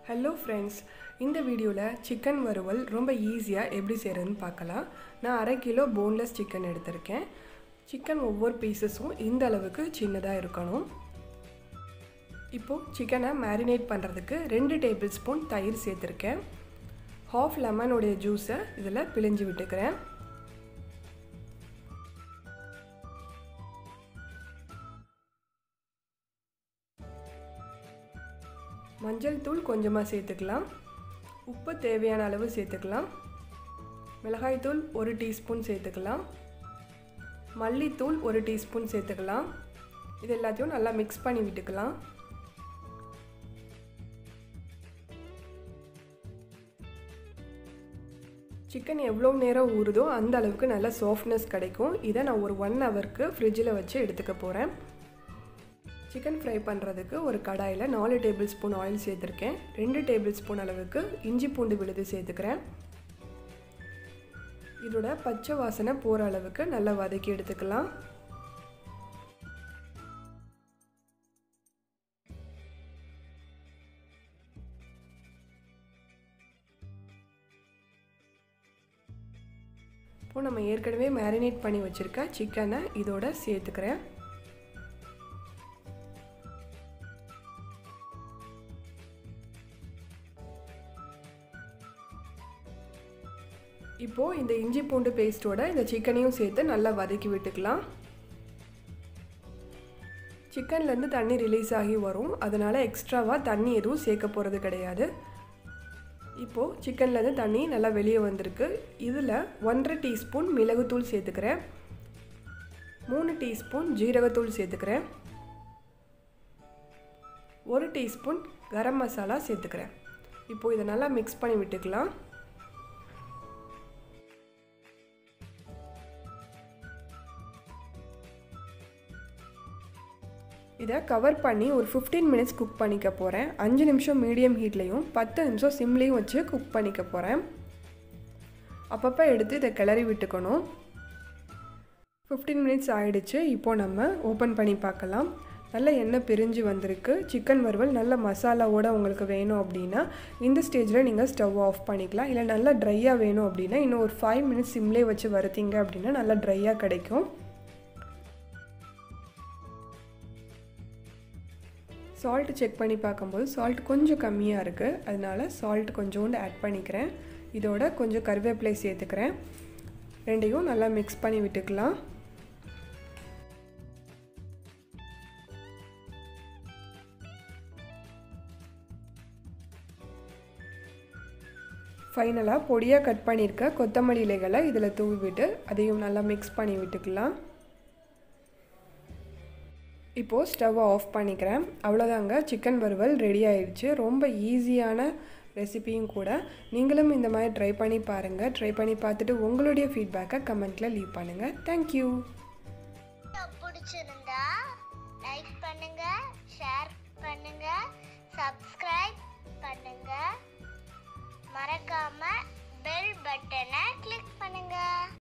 hello friends இந்த வீடியோவில் chicken வறுவல் ரொம்ப ஈஸியாக எப்படி செய்கிறதுன்னு பார்க்கலாம் நான் அரை கிலோ போன்லெஸ் சிக்கன் எடுத்திருக்கேன் சிக்கன் ஒவ்வொரு பீசஸும் இந்த அளவுக்கு சின்னதாக இருக்கணும் இப்போது சிக்கனை மேரினேட் பண்ணுறதுக்கு ரெண்டு டேபிள் ஸ்பூன் தயிர் சேர்த்துருக்கேன் ஹாஃப் லெமனுடைய ஜூஸை இதில் பிழிஞ்சு விட்டுக்கிறேன் மஞ்சள் தூள் கொஞ்சமாக சேர்த்துக்கலாம் உப்பு தேவையான அளவு சேர்த்துக்கலாம் மிளகாய்த்தூள் ஒரு டீஸ்பூன் சேர்த்துக்கலாம் மல்லித்தூள் ஒரு டீஸ்பூன் சேர்த்துக்கலாம் இது எல்லாத்தையும் நல்லா மிக்ஸ் பண்ணி விட்டுக்கலாம் சிக்கன் எவ்வளோ நேரம் ஊறுதோ அந்த அளவுக்கு நல்ல சாஃப்ட்னஸ் கிடைக்கும் இதை நான் ஒரு ஒன் ஹவருக்கு ஃப்ரிட்ஜில் வச்சு எடுத்துக்க போகிறேன் சிக்கன் ஃப்ரை பண்ணுறதுக்கு ஒரு கடாயில் நாலு டேபிள் ஸ்பூன் ஆயில் சேர்த்துருக்கேன் ரெண்டு டேபிள் ஸ்பூன் அளவுக்கு இஞ்சி பூண்டு விழுது சேர்த்துக்கிறேன் இதோட பச்சை வாசனை போகிற அளவுக்கு நல்லா வதக்கி எடுத்துக்கலாம் இப்போது நம்ம ஏற்கனவே மேரினேட் பண்ணி வச்சுருக்க சிக்கனை இதோட சேர்த்துக்கிறேன் இப்போது இந்த இஞ்சி பூண்டு பேஸ்ட்டோட இந்த சிக்கனையும் சேர்த்து நல்லா வதக்கி விட்டுக்கலாம் சிக்கன்லேருந்து தண்ணி ரிலீஸ் ஆகி வரும் அதனால் எக்ஸ்ட்ராவாக தண்ணி எதுவும் சேர்க்க போகிறது கிடையாது இப்போது சிக்கன்லேருந்து தண்ணி நல்லா வெளியே வந்திருக்கு இதில் ஒன்றரை டீஸ்பூன் மிளகுத்தூள் சேர்த்துக்கிறேன் மூணு டீஸ்பூன் ஜீரகத்தூள் சேர்த்துக்கிறேன் ஒரு டீஸ்பூன் கரம் மசாலா சேர்த்துக்கிறேன் இப்போது இதை நல்லா மிக்ஸ் பண்ணி விட்டுக்கலாம் இதை கவர் பண்ணி ஒரு ஃபிஃப்டீன் மினிட்ஸ் குக் பண்ணிக்க போகிறேன் அஞ்சு நிமிஷம் மீடியம் ஹீட்லேயும் பத்து நிமிஷம் சிம்லேயும் வச்சு குக் பண்ணிக்க போகிறேன் அப்பப்போ எடுத்து இதை கிளறி விட்டுக்கணும் ஃபிஃப்டீன் மினிட்ஸ் ஆகிடுச்சு இப்போது நம்ம ஓப்பன் பண்ணி பார்க்கலாம் நல்ல எண்ணெய் பிரிஞ்சு வந்திருக்கு சிக்கன் வறுவல் நல்ல மசாலாவோட உங்களுக்கு வேணும் அப்படின்னா இந்த ஸ்டேஜில் நீங்கள் ஸ்டவ் ஆஃப் பண்ணிக்கலாம் இல்லை நல்லா ட்ரையாக வேணும் அப்படின்னா இன்னும் ஒரு ஃபைவ் மினிட்ஸ் சிம்லேயே வச்சு வறுத்தீங்க அப்படின்னா நல்லா ட்ரையாக கிடைக்கும் சால்ட் செக் பண்ணி பார்க்கும்போது சால்ட் கொஞ்சம் கம்மியாக இருக்குது அதனால் சால்ட் கொஞ்சோண்டு ஆட் பண்ணிக்கிறேன் இதோட கொஞ்சம் கருவேப்பிலை சேர்த்துக்கிறேன் ரெண்டையும் நல்லா மிக்ஸ் பண்ணி விட்டுக்கலாம் ஃபைனலாக பொடியாக கட் பண்ணியிருக்க கொத்தமல்லி இலைகளை இதில் தூவி விட்டு அதையும் நல்லா மிக்ஸ் பண்ணி விட்டுக்கலாம் இப்போது ஸ்டவ்வை ஆஃப் பண்ணிக்கிறேன் அவ்வளோதாங்க சிக்கன் வறுவல் ரெடி ஆயிடுச்சு ரொம்ப ஈஸியான ரெசிபியும் கூட நீங்களும் இந்த மாதிரி ட்ரை பண்ணி பாருங்கள் ட்ரை பண்ணி பார்த்துட்டு உங்களுடைய ஃபீட்பேக்கை கமெண்ட்டில் லீவ் பண்ணுங்கள் தேங்க்யூ பிடிச்சிருந்தா லைக் பண்ணுங்க ஷேர் பண்ணுங்க சப்ஸ்கிரைப் பண்ணுங்க மறக்காம பெல் பட்டனை கிளிக் பண்ணுங்க